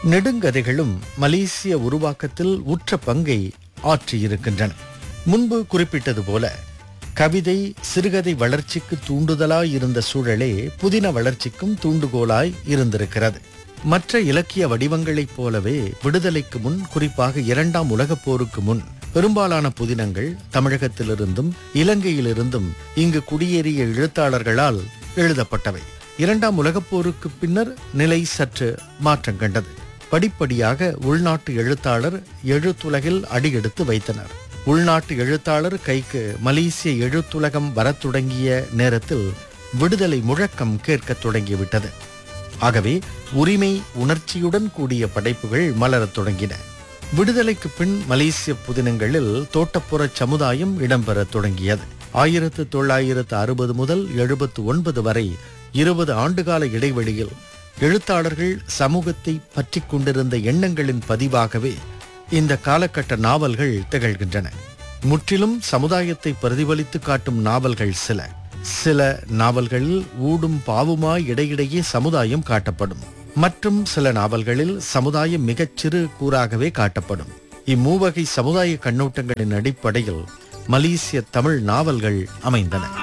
நெடுங்கதைகளும் மலேசிய உருவாக்கத்தில் உற்ற பங்கை ஆற்றியிருக்கின்றன முன்பு குறிப்பிட்டது போல கவிதை சிறுகதை வளர்ச்சிக்கு தூண்டுதலாய் இருந்த சூழலே புதின வளர்ச்சிக்கும் தூண்டுகோலாய் இருந்திருக்கிறது மற்ற இலக்கிய வடிவங்களைப் போலவே விடுதலைக்கு முன் குறிப்பாக இரண்டாம் உலகப் போருக்கு முன் பெரும்பாலான புதினங்கள் தமிழகத்திலிருந்தும் இலங்கையிலிருந்தும் இங்கு குடியேறிய எழுத்தாளர்களால் எழுதப்பட்டவை இரண்டாம் உலகப் போருக்கு பின்னர் நிலை சற்று மாற்றம் கண்டது படிப்படியாக உள்நாட்டு எழுத்தாளர் எழுத்துலகில் அடியெடுத்து வைத்தனர் உள்நாட்டு எழுத்தாளர் கைக்கு மலேசிய எழுத்துலகம் வரத் தொடங்கிய நேரத்தில் விடுதலை முழக்கம் கேட்கத் தொடங்கிவிட்டது ஆகவே உரிமை உணர்ச்சியுடன் கூடிய படைப்புகள் மலரத் தொடங்கின விடுதலைக்கு பின் மலேசிய புதினங்களில் தோட்டப்புற சமுதாயம் இடம்பெறத் தொடங்கியது ஆயிரத்து தொள்ளாயிரத்து அறுபது முதல் எழுபத்து ஒன்பது வரை இருபது ஆண்டுகால இடைவெளியில் எழுத்தாளர்கள் சமூகத்தை பற்றிக் கொண்டிருந்த எண்ணங்களின் பதிவாகவே இந்த காலகட்ட நாவல்கள் திகழ்கின்றன முற்றிலும் சமுதாயத்தை பிரதிபலித்து காட்டும் நாவல்கள் சில சில நாவல்களில் ஊடும் பாவுமாய் இடையிடையே சமுதாயம் காட்டப்படும் மற்றும் சில நாவல்களில் சமுதாயம் மிகச் சிறு கூறாகவே காட்டப்படும் இம்மூவகை சமுதாய கண்ணோட்டங்களின் அடிப்படையில் மலேசிய தமிழ் நாவல்கள் அமைந்தன